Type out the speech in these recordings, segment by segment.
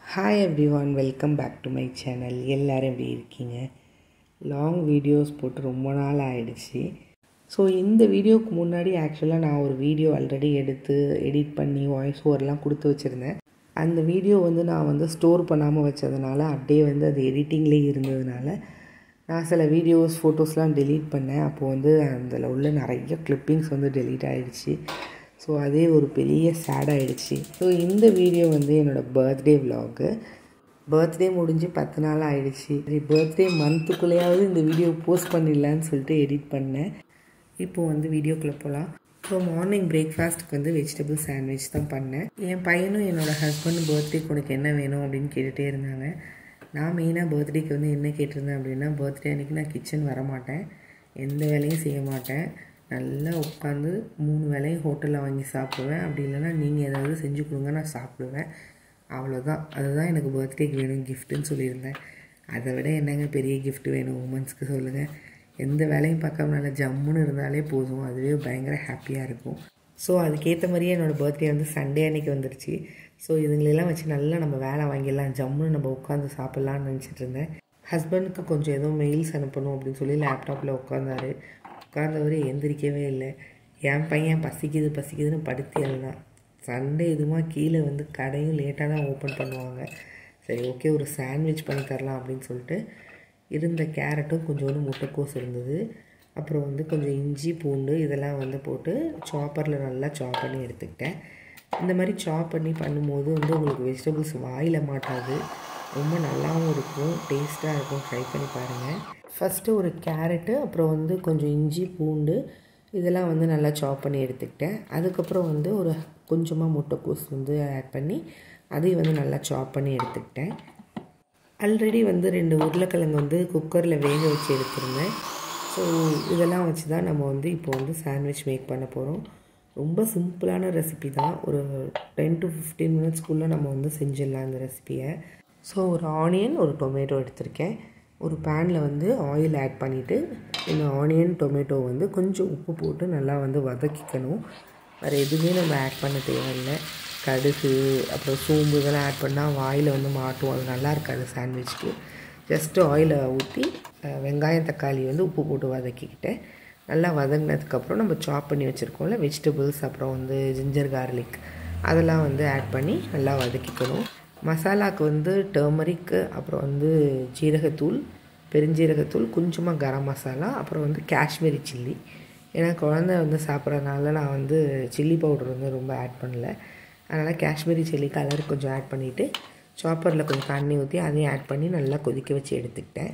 Hi everyone welcome back to my channel எல்லோரும் எப்படி இருக்கீங்க லாங் வீடியோஸ் போட்டு ரொம்ப நாள் ஆயிடுச்சு ஸோ இந்த வீடியோவுக்கு முன்னாடி ஆக்சுவலாக நான் ஒரு வீடியோ ஆல்ரெடி எடுத்து எடிட் பண்ணி வாய்ஸ் ஓவர்லாம் கொடுத்து வச்சுருந்தேன் அந்த வீடியோ வந்து நான் வந்து ஸ்டோர் பண்ணாமல் வச்சதுனால அப்படியே வந்து அது எடிட்டிங்லேயே இருந்ததுனால நான் சில வீடியோஸ் ஃபோட்டோஸ்லாம் டெலீட் பண்ணேன் அப்போது வந்து அதில் உள்ள நிறைய கிளிப்பிங்ஸ் வந்து டெலீட் ஆகிடுச்சு ஸோ அதே ஒரு பெரிய சேட் ஆகிடுச்சு ஸோ இந்த வீடியோ வந்து என்னோடய பர்த்டே விலாகு பர்த்டே முடிஞ்சு பத்து நாள் ஆகிடுச்சு சரி பர்த்டே மந்த்துக்குள்ளேயாவது இந்த வீடியோ போஸ்ட் பண்ணிடலான்னு சொல்லிட்டு எடிட் பண்ணேன் இப்போது வந்து வீடியோக்குள்ளே போகலாம் ஸோ மார்னிங் பிரேக்ஃபாஸ்ட்டுக்கு வந்து வெஜிடபிள் சாண்ட்விச் தான் பண்ணேன் என் பையனும் என்னோடய ஹஸ்பண்ட் பர்த்டேக்கு உனக்கு என்ன வேணும் அப்படின்னு கேட்டுகிட்டே இருந்தாங்க நான் மெயினாக பர்த்டேக்கு வந்து என்ன கேட்டிருந்தேன் அப்படின்னா பர்த்டே அன்றைக்கி நான் கிச்சன் வரமாட்டேன் எந்த வேலையும் செய்ய மாட்டேன் நல்லா உட்காந்து மூணு வேலையும் ஹோட்டலில் வாங்கி சாப்பிடுவேன் அப்படி இல்லைன்னா நீங்கள் ஏதாவது செஞ்சு கொடுங்க நான் சாப்பிடுவேன் அவ்வளோதான் அதுதான் எனக்கு பர்த்டேக்கு வேணும் கிஃப்ட்டுன்னு சொல்லியிருந்தேன் அதை விட என்னங்க பெரிய கிஃப்ட் வேணும் உமன்ஸ்க்கு சொல்லுங்கள் எந்த வேலையும் பார்க்காம நல்லா ஜம்முன்னு இருந்தாலே போதும் அதுவே பயங்கர ஹாப்பியாக இருக்கும் ஸோ அதுக்கேற்ற மாதிரியே என்னோடய பர்த்டே வந்து சண்டே அன்றைக்கி வந்துருச்சு ஸோ இதுங்களெல்லாம் வச்சு நல்லா நம்ம வேலை வாங்கிடலாம் ஜம்முன்னு நம்ம உட்காந்து சாப்பிட்லான்னு நினச்சிட்டு இருந்தேன் ஹஸ்பண்டுக்கு கொஞ்சம் ஏதோ மெயில்ஸ் அனுப்பணும் அப்படின்னு சொல்லி லேப்டாப்பில் உட்காந்தாரு உட்காந்தவர் எந்திரிக்கவே இல்லை என் பையன் பசிக்குது பசிக்குதுன்னு படுத்தி எழுதான் சண்டே இதுமா கீழே வந்து கடையும் லேட்டாக தான் ஓப்பன் பண்ணுவாங்க சரி ஓகே ஒரு சாண்ட்விச் பண்ணி தரலாம் அப்படின்னு சொல்லிட்டு இருந்த கேரட்டும் கொஞ்சோண்டு முட்டைக்கோஸ் இருந்தது அப்புறம் வந்து கொஞ்சம் இஞ்சி பூண்டு இதெல்லாம் வந்து போட்டு சாப்பரில் நல்லா சாப் பண்ணி எடுத்துக்கிட்டேன் இந்த மாதிரி சாப் பண்ணி பண்ணும்போது வந்து உங்களுக்கு வெஜிடபிள்ஸ் வாயில் மாட்டாது ரொம்ப நல்லாவும் இருக்கும் டேஸ்ட்டாக இருக்கும் ட்ரை பண்ணி பாருங்கள் ஃபஸ்ட்டு ஒரு கேரட்டு அப்புறம் வந்து கொஞ்சம் இஞ்சி பூண்டு இதெல்லாம் வந்து நல்லா சாப் பண்ணி எடுத்துக்கிட்டேன் அதுக்கப்புறம் வந்து ஒரு கொஞ்சமாக முட்டைக்கோஸ் வந்து ஆட் பண்ணி அதையும் வந்து நல்லா சாப் பண்ணி எடுத்துக்கிட்டேன் ஆல்ரெடி வந்து ரெண்டு உருளைக்கிழங்கு வந்து குக்கரில் வேக வச்சு எடுத்திருந்தேன் ஸோ இதெல்லாம் வச்சு தான் நம்ம வந்து இப்போ வந்து சாண்ட்விச் மேக் பண்ண போகிறோம் ரொம்ப சிம்பிளான ரெசிபி தான் ஒரு டென் டு ஃபிஃப்டீன் மினிட்ஸ்க்குள்ளே நம்ம வந்து செஞ்சிடலாம் இந்த ரெசிபியை ஸோ ஒரு ஆனியன் ஒரு டொமேட்டோ எடுத்திருக்கேன் ஒரு பேனில் வந்து ஆயில் ஆட் பண்ணிவிட்டு இந்த ஆனியன் டொமேட்டோ வந்து கொஞ்சம் உப்பு போட்டு நல்லா வந்து வதக்கிக்கணும் வேறு எதுவுமே நம்ம ஆட் பண்ண தேவையில்லை கடுகு அப்புறம் சோம்பு இதெல்லாம் ஆட் பண்ணால் வாயில் வந்து மாட்டும் அது நல்லா இருக்காது சாண்ட்விச்க்கு ஜஸ்ட்டு ஆயிலை ஊற்றி வெங்காயம் தக்காளி வந்து உப்பு போட்டு வதக்கிக்கிட்டேன் நல்லா வதங்கினதுக்கப்புறம் நம்ம சாப் பண்ணி வச்சுருக்கோம்ல வெஜிடபிள்ஸ் அப்புறம் வந்து ஜிஞ்சர் கார்லிக் அதெல்லாம் வந்து ஆட் பண்ணி நல்லா வதக்கிக்கணும் மசாலாவுக்கு வந்து டர்மரிக்கு அப்புறம் வந்து ஜீரகத்தூள் பெருஞ்சீரகத்தூள் கொஞ்சமாக கரம் மசாலா அப்புறம் வந்து காஷ்மீரி சில்லி ஏன்னா குழந்த வந்து சாப்பிட்றதுனால நான் வந்து சில்லி பவுடர் வந்து ரொம்ப ஆட் பண்ணல அதனால் காஷ்மீரி சில்லி கலர் கொஞ்சம் ஆட் பண்ணிவிட்டு சாப்பரில் கொஞ்சம் தண்ணி ஊற்றி அதையும் ஆட் பண்ணி நல்லா கொதிக்க வச்சு எடுத்துக்கிட்டேன்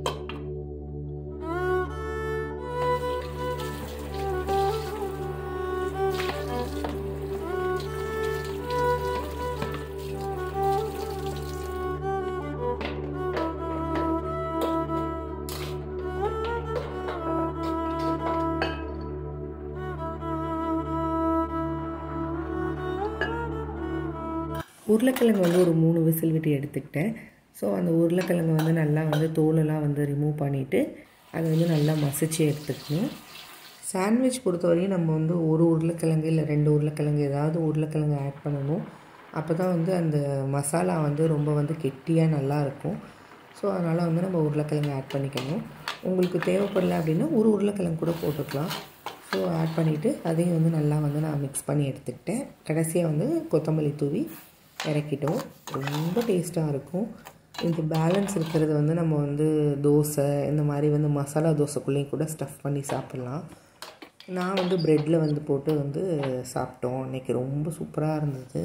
உருளைக்கிழங்கு வந்து ஒரு மூணு விசில் விட்டு எடுத்துக்கிட்டேன் ஸோ அந்த உருளைக்கிழங்கு வந்து நல்லா வந்து தோலெல்லாம் வந்து ரிமூவ் பண்ணிவிட்டு அதை வந்து நல்லா மசிச்சு எடுத்துக்கணும் சாண்ட்விச் பொறுத்தவரையும் நம்ம வந்து ஒரு உருளைக்கிழங்கு இல்லை ரெண்டு உருளைக்கிழங்கு ஏதாவது உருளைக்கிழங்கு ஆட் பண்ணணும் அப்போ தான் வந்து அந்த மசாலா வந்து ரொம்ப வந்து கெட்டியாக நல்லாயிருக்கும் ஸோ அதனால் வந்து நம்ம உருளைக்கிழங்கு ஆட் பண்ணிக்கணும் உங்களுக்கு தேவைப்படல அப்படின்னா ஒரு உருளைக்கிழங்கு கூட போட்டுக்கலாம் ஸோ ஆட் பண்ணிவிட்டு அதையும் வந்து நல்லா வந்து நான் மிக்ஸ் பண்ணி எடுத்துக்கிட்டேன் கடைசியாக வந்து கொத்தமல்லி தூவி இறக்கிட்டோம் ரொம்ப டேஸ்ட்டாக இருக்கும் இது பேலன்ஸ் இருக்கிறது வந்து நம்ம வந்து தோசை இந்த மாதிரி வந்து மசாலா தோசைக்குள்ளேயும் கூட ஸ்டஃப் பண்ணி சாப்பிட்லாம் நான் வந்து ப்ரெட்டில் வந்து போட்டு வந்து சாப்பிட்டோம் இன்றைக்கி ரொம்ப சூப்பராக இருந்தது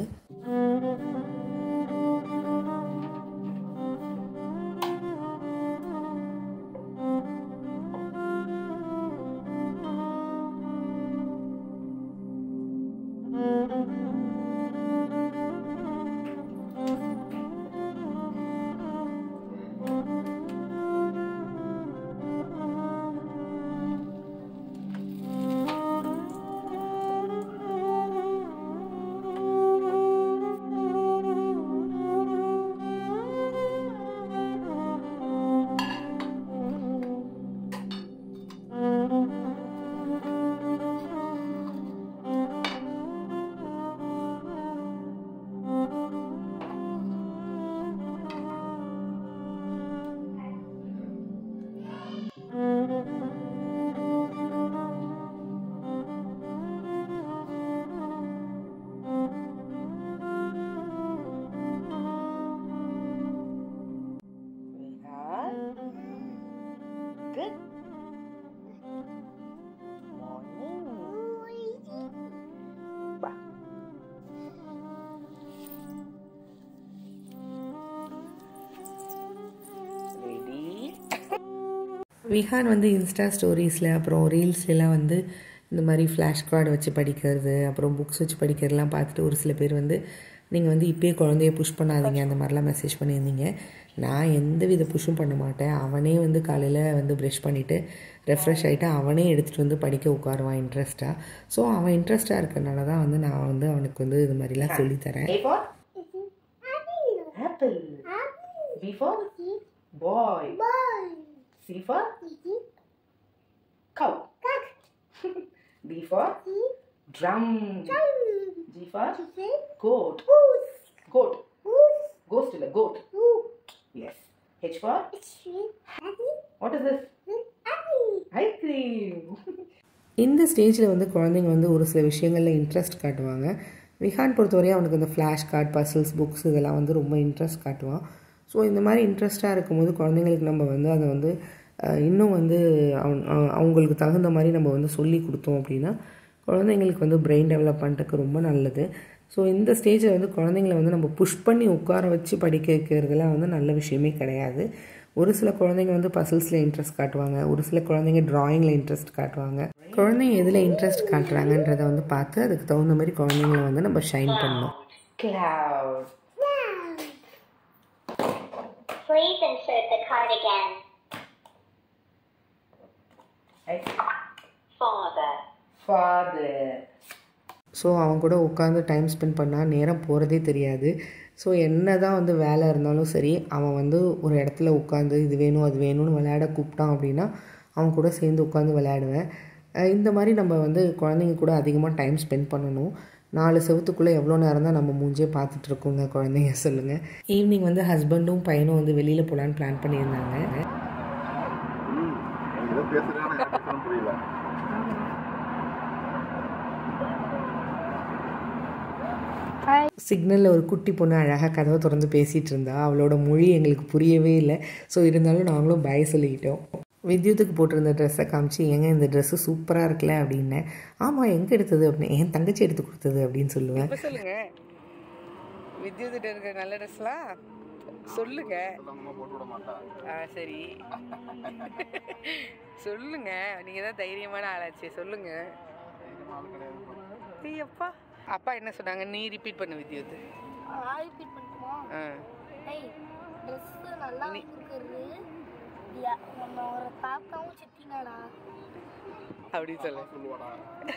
விஹான் வந்து இன்ஸ்டா ஸ்டோரீஸில் அப்புறம் ரீல்ஸ்லாம் வந்து இந்த மாதிரி ஃப்ளாஷ் கார்டு வச்சு படிக்கிறது அப்புறம் புக்ஸ் வச்சு படிக்கிறதுலாம் பார்த்துட்டு ஒரு சில பேர் வந்து நீங்கள் வந்து இப்போயே குழந்தைய புஷ் பண்ணாதீங்க அந்த மாதிரிலாம் மெசேஜ் பண்ணியிருந்தீங்க நான் எந்த வித புஷ்ஷும் பண்ண மாட்டேன் அவனே வந்து காலையில் வந்து ப்ரஷ் பண்ணிவிட்டு ரெஃப்ரெஷ் ஆகிட்டு அவனே எடுத்துகிட்டு வந்து படிக்க உட்காருவான் இன்ட்ரெஸ்ட்டாக ஸோ அவன் இன்ட்ரெஸ்ட்டாக இருக்கிறனால தான் வந்து நான் வந்து அவனுக்கு வந்து இது மாதிரிலாம் சொல்லித்தரேன் apple B for boy. C for cow. D for drum. G for goat. Goat. Ghost இல்ல goat. Yes. H for what is this? Ice cream. இந்த ஸ்டேஜில் வந்து குழந்தைங்க வந்து ஒரு சில விஷயங்களில் இன்ட்ரெஸ்ட் காட்டுவாங்க விஹான் பொறுத்தவரையும் அவனுக்கு இந்த ஃப்ளாஷ் கார்டு பசில்ஸ் புக்ஸ் இதெல்லாம் வந்து ரொம்ப இன்ட்ரெஸ்ட் காட்டுவான் ஸோ இந்த மாதிரி இன்ட்ரெஸ்ட்டாக இருக்கும்போது குழந்தைங்களுக்கு நம்ம வந்து அதை வந்து அஹ், இன்னும் வந்து அவன் அஹ், அவங்களுக்கு தகுந்த மாதிரி நம்ம வந்து சொல்லி கொடுத்தோம் அப்படின்னா குழந்தைங்களுக்கு வந்து பிரெயின் டெவலப்மெண்ட்டுக்கு ரொம்ப நல்லது ஸோ இந்த ஸ்டேஜில் வந்து குழந்தைங்கள வந்து நம்ம புஷ் பண்ணி உட்கார வச்சு படிக்க வைக்கிறதுலாம் வந்து நல்ல விஷயமே கிடையாது ஒரு சில குழந்தைங்க வந்து பசில்ஸில் இன்ட்ரெஸ்ட் காட்டுவாங்க ஒரு சில குழந்தைங்க ட்ராயிங்கில் இன்ட்ரெஸ்ட் காட்டுவாங்க குழந்தைங்க எதில் இன்ட்ரெஸ்ட் காட்டுறாங்கன்றதை வந்து பார்த்து அதுக்கு தகுந்த மாதிரி குழந்தைங்கள வந்து நம்ம ஷைன் பண்ணணும் cloud Please insert the card again. Father. Father so அவன் கூட உட்காந்து டைம் ஸ்பெண்ட் பண்ணால் நேரம் போகிறதே தெரியாது ஸோ என்ன தான் வந்து வேலை இருந்தாலும் சரி அவன் வந்து ஒரு இடத்துல உட்காந்து இது வேணும் அது வேணும்னு விளையாட கூப்பிட்டான் அப்படின்னா அவன் கூட சேர்ந்து உட்காந்து விளையாடுவேன் அஹ் இந்த மாதிரி நம்ம வந்து குழந்தைங்க கூட அதிகமாக டைம் ஸ்பெண்ட் பண்ணணும் நாலு செவத்துக்குள்ளே எவ்வளோ நேரம் தான் நம்ம மூஞ்சே பார்த்துட்டு இருக்கோங்க குழந்தைங்க சொல்லுங்கள் ஈவினிங் வந்து ஹஸ்பண்டும் பையனும் வந்து வெளியில் போகலான்னு பிளான் பண்ணியிருந்தாங்க ம் ஏதோ பேசுறாங்க என்ன பேசுறேன்னு புரியல சிக்னலில் ஒரு குட்டி பொண்ணு அழகாக கதவை திறந்து பேசிகிட்டு இருந்தா அவளோட மொழி எங்களுக்கு புரியவே இல்லை ஸோ இருந்தாலும் நாங்களும் பய சொல்லிக்கிட்டோம் வித்யுத்துக்கு போட்டிருந்த ட்ரெஸ்ஸை காமிச்சு ஏங்க இந்த ட்ரெஸ்ஸு சூப்பராக இருக்குல்ல அப்படின்னேன் ஆமாம் எங்கே எடுத்தது அப்படின்னு என் தங்கச்சி எடுத்து கொடுத்தது அப்படின்னு சொல்லுவேன் இப்போ சொல்லுங்க வித்யுத்திட்ட இருக்கிற நல்ல ட்ரெஸ்லாம் சொல்லுங்க சொல்லாம போட்டு விட மாட்டா ஆ சரி சொல்லுங்க நீங்க தான் தைரியமான ஆளாச்சே சொல்லுங்க ஆள் கிடையாது ஏய் அப்பா அப்பா என்ன சொன்னாங்க நீ ரிப்பீட் பண்ணு வித்யுத் ரிப்பீட் பண்ணுமா ஆ ஏய் ட்ரெஸ் நல்லா இருக்குது யா- நம்ம ஒரு தாத்தாவும் சித்தினாடா அப்படி சொல்லு சொல்லுவாடா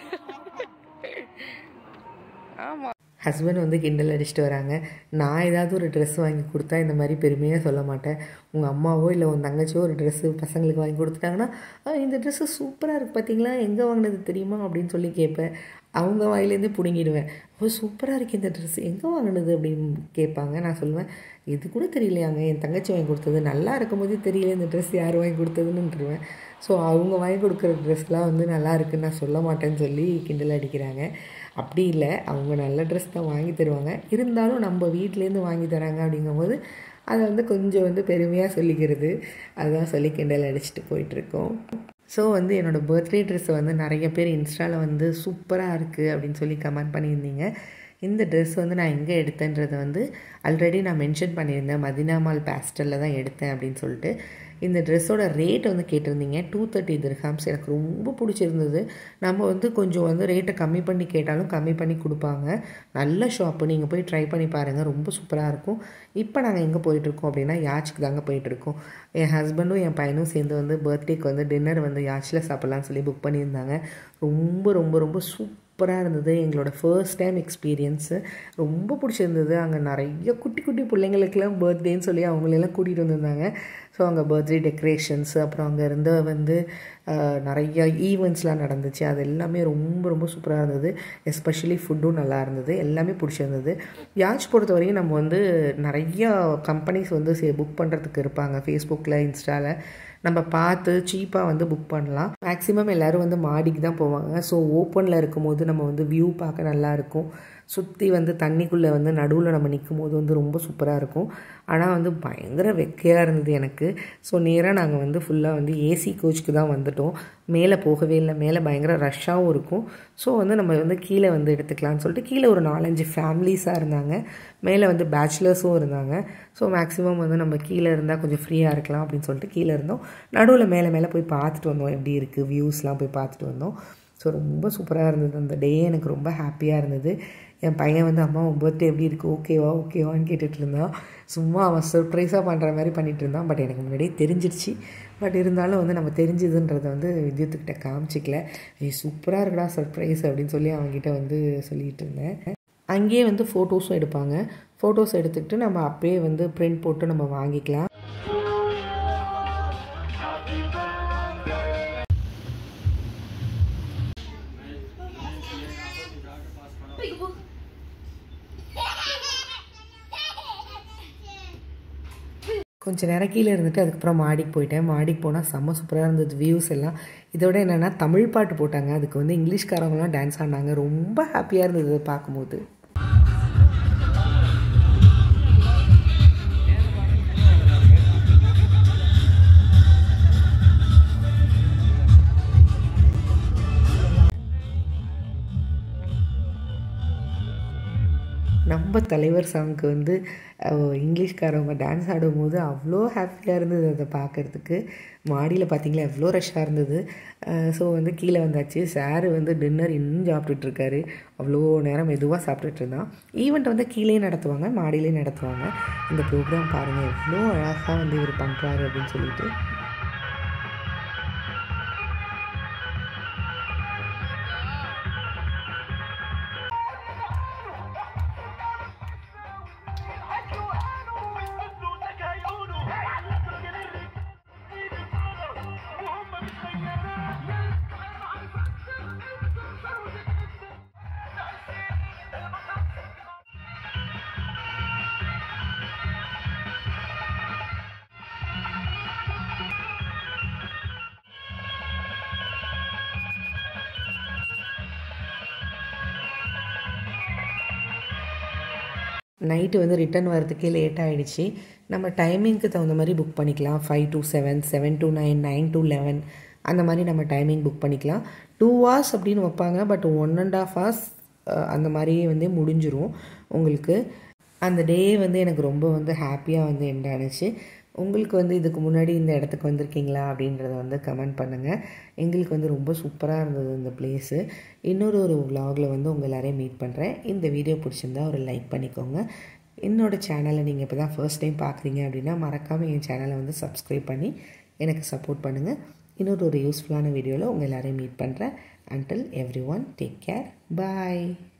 ஆமா ஹஸ்பண்ட் வந்து கிண்டல் அடிச்சுட்டு வராங்க நான் ஏதாவது ஒரு ட்ரெஸ் வாங்கி கொடுத்தா இந்த மாதிரி பெருமையாக சொல்ல மாட்டேன் உங்கள் அம்மாவோ இல்லை உன் தங்கச்சியோ ஒரு ட்ரெஸ்ஸு பசங்களுக்கு வாங்கி கொடுத்துட்டாங்கன்னா "ஆ, இந்த ட்ரெஸ்ஸு சூப்பராக இருக்குது பார்த்தீங்களா எங்கே வாங்கினது தெரியுமா அப்படின்னு சொல்லி கேட்பேன் அவங்க வாயிலேருந்தே பிடுங்கிடுவேன் ஓ சூப்பராக இருக்கு இந்த ட்ரெஸ் எங்கே வாங்கினது அப்படின்னு கேட்பாங்க நான் சொல்லுவேன் இது கூட தெரியலையாங்க என் தங்கச்சி வாங்கி கொடுத்தது நல்லா இருக்கும்போது தெரியல இந்த ட்ரெஸ் யார் வாங்கி கொடுத்ததுன்னுருவேன் ஸோ அவங்க வாங்கி கொடுக்குற ட்ரெஸ்லாம் வந்து நல்லா இருக்குன்னு நான் சொல்ல மாட்டேன்னு சொல்லி கிண்டல் அடிக்கிறாங்க அப்படி இல்லை அவங்க நல்ல ட்ரெஸ் தான் வாங்கி தருவாங்க இருந்தாலும் நம்ம வீட்டிலேருந்து வாங்கி தராங்க அப்படிங்கும்போது அதை வந்து கொஞ்சம் வந்து பெருமையாக சொல்லிக்கிறது அதுதான் சொல்லி கிண்டல் அடிச்சுட்டு போயிட்டுருக்கோம் ஸோ வந்து என்னோடய பர்த்டே ட்ரெஸ்ஸை வந்து நிறைய பேர் இன்ஸ்டாவில் வந்து சூப்பராக இருக்குது அப்படின்னு சொல்லி கமெண்ட் பண்ணியிருந்தீங்க இந்த ட்ரெஸ் வந்து நான் எங்கே எடுத்தேன்றதை வந்து ஆல்ரெடி நான் மென்ஷன் பண்ணியிருந்தேன் மதினாமால் பேஸ்டலில் தான் எடுத்தேன் அப்படின்னு சொல்லிட்டு இந்த ட்ரெஸ்ஸோட ரேட் வந்து கேட்டிருந்தீங்க டூ தேர்ட்டி திர்ஹாம்ஸ் எனக்கு ரொம்ப பிடிச்சிருந்தது நம்ம வந்து கொஞ்சம் வந்து ரேட்டை கம்மி பண்ணி கேட்டாலும் கம்மி பண்ணி கொடுப்பாங்க நல்ல ஷாப்பு நீங்கள் போய் ட்ரை பண்ணி பாருங்கள் ரொம்ப சூப்பராக இருக்கும் இப்போ நாங்கள் எங்கே போயிட்டுருக்கோம் அப்படின்னா யாச்சுக்கு தாங்க போயிட்டுருக்கோம் என் ஹஸ்பண்டும் என் பையனும் சேர்ந்து வந்து பர்த்டேக்கு வந்து டின்னர் வந்து யாச்சில் சாப்பிட்லான்னு சொல்லி புக் பண்ணியிருந்தாங்க ரொம்ப ரொம்ப ரொம்ப சூப்பராக இருந்தது எங்களோட ஃபர்ஸ்ட் டைம் எக்ஸ்பீரியன்ஸு ரொம்ப பிடிச்சிருந்தது அங்கே நிறைய குட்டி குட்டி பிள்ளைங்களுக்கெல்லாம் பர்த்டேன்னு சொல்லி அவங்களெல்லாம் கூட்டிகிட்டு வந்திருந்தாங்க ஸோ அங்கே பர்த்டே டெக்கரேஷன்ஸ் அப்புறம் அங்கே இருந்த வந்து அஹ், நிறைய ஈவெண்ட்ஸ்லாம் நடந்துச்சு அது எல்லாமே ரொம்ப ரொம்ப சூப்பராக இருந்தது எஸ்பெஷலி ஃபுட்டும் நல்லா இருந்தது எல்லாமே பிடிச்சிருந்தது யாச் பொறுத்த வரைக்கும் நம்ம வந்து நிறைய கம்பெனிஸ் வந்து புக் பண்ணுறதுக்கு இருப்பாங்க ஃபேஸ்புக்கில் இன்ஸ்டாவில் நம்ம பார்த்து சீப்பாக வந்து புக் பண்ணலாம் மேக்ஸிமம் எல்லோரும் வந்து மாடிக்கு தான் போவாங்க ஸோ ஓப்பனில் இருக்கும்போது நம்ம வந்து வியூ பார்க்க நல்லா இருக்கும் சுற்றி வந்து தண்ணிக்குள்ளே வந்து நடுவில் நம்ம நிற்கும் போது வந்து ரொம்ப சூப்பராக இருக்கும் ஆனால் வந்து பயங்கர வெக்கையாக இருந்தது எனக்கு ஸோ நேராக நாங்கள் வந்து ஃபுல்லாக வந்து ஏசி கோச்சுக்கு தான் வந்துட்டோம் மேலே போகவே இல்லை மேலே பயங்கர ரஷ்ஷாகவும் இருக்கும் ஸோ வந்து நம்ம வந்து கீழே வந்து எடுத்துக்கலாம்னு சொல்லிட்டு கீழே ஒரு நாலஞ்சு ஃபேமிலிஸாக இருந்தாங்க மேலே வந்து பேச்சுலர்ஸும் இருந்தாங்க ஸோ மேக்ஸிமம் வந்து நம்ம கீழே இருந்தால் கொஞ்சம் ஃப்ரீயாக இருக்கலாம் அப்படின்னு சொல்லிட்டு கீழே இருந்தோம் நடுவில் மேலே மேலே போய் பார்த்துட்டு வந்தோம் எப்படி இருக்குது வியூஸ்லாம் போய் பார்த்துட்டு வந்தோம் ஸோ ரொம்ப சூப்பராக இருந்தது அந்த டே எனக்கு ரொம்ப ஹாப்பியாக இருந்தது என் பையன் வந்து அம்மா உன் பர்த்டே எப்படி இருக்குது ஓகேவா ஓகேவான்னு கேட்டுட்டு இருந்தான் சும்மா அவன் சர்ப்ரைஸாக பண்ணுற மாதிரி பண்ணிகிட்டு இருந்தான் பட் எனக்கு முன்னாடியே தெரிஞ்சிருச்சு பட் இருந்தாலும் வந்து நம்ம தெரிஞ்சதுன்றதை வந்து வித்யுத்துக்கிட்ட காமிச்சிக்கல ஏய் சூப்பராக இருக்குடா சர்ப்ரைஸ் அப்படின்னு சொல்லி அவன்கிட்ட வந்து சொல்லிகிட்டு இருந்தேன் அங்கேயே வந்து ஃபோட்டோஸும் எடுப்பாங்க ஃபோட்டோஸ் எடுத்துக்கிட்டு நம்ம அப்பயே வந்து பிரிண்ட் போட்டு நம்ம வாங்கிக்கலாம் கொஞ்ச நேரம் கீழே இருந்துட்டு அதுக்கப்புறம் மாடிக்கு போயிட்டேன் மாடிக்கு போனால் செம்ம சூப்பராக இருந்தது வியூஸ் எல்லாம் இதோட என்னென்னா தமிழ் பாட்டு போட்டாங்க அதுக்கு வந்து இங்கிலீஷ்காரவங்களாம் டான்ஸ் ஆடினாங்க ரொம்ப ஹாப்பியாக இருந்தது அதை பார்க்கும்போது நம்ம தலைவர் சாங்க்கு வந்து அஹ், இங்கிலீஷ்காரவங்க டான்ஸ் ஆடும்போது அவ்வளோ ஹாப்பியாக இருந்தது அதை பார்க்குறதுக்கு மாடியில் பார்த்தீங்களா எவ்வளோ ரஷ்ஷாக இருந்தது ஸோ வந்து கீழே வந்தாச்சு சார் வந்து டின்னர் இன்னும் சாப்பிட்டுட்டு இருக்காரு அவ்வளோ நேரம் மெதுவாக சாப்பிட்டுட்டு இருந்தான் ஈவெண்ட் வந்து கீழே நடத்துவாங்க மாடியிலே நடத்துவாங்க இந்த ப்ரோக்ராம் பாருங்கள் எவ்வளோ அழகாக வந்து இவர் பண்ணுறாரு அப்படின்னு சொல்லிட்டு நைட்டு வந்து ரிட்டர்ன் வரதுக்கே லேட் ஆகிடுச்சு நம்ம டைமிங்க்கு தகுந்த மாதிரி புக் பண்ணிக்கலாம் five to seven seven to nine nine to eleven அந்த மாதிரி நம்ம டைமிங் புக் பண்ணிக்கலாம் டூ ஹவர்ஸ் அப்படின்னு வைப்பாங்க but one and half hours அந்த மாதிரியே வந்து முடிஞ்சிரும் உங்களுக்கு அந்த டே வந்து எனக்கு ரொம்ப வந்து ஹாப்பியாக வந்து எண்ட் ஆனிச்சு உங்களுக்கு வந்து இதுக்கு முன்னாடி இந்த இடத்துக்கு வந்திருக்கீங்களா அப்படின்றத வந்து கமெண்ட் பண்ணுங்கள் எங்களுக்கு வந்து ரொம்ப சூப்பராக இருந்தது இந்த பிளேஸு இன்னொரு ஒரு vlogல வந்து உங்கள் எல்லாரையும் மீட் பண்ணுறேன் இந்த வீடியோ பிடிச்சிருந்தா ஒரு லைக் பண்ணிக்கோங்க என்னோட சேனலை நீங்கள் இப்போ தான் ஃபர்ஸ்ட் டைம் பார்க்குறீங்க அப்படின்னா மறக்காமல் என் சேனலை வந்து சப்ஸ்கிரைப் பண்ணி எனக்கு சப்போர்ட் பண்ணுங்கள் இன்னொரு ஒரு யூஸ்ஃபுல்லான வீடியோவில் உங்கள் எல்லாரையும் மீட் பண்ணுறேன் until everyone take care பாய்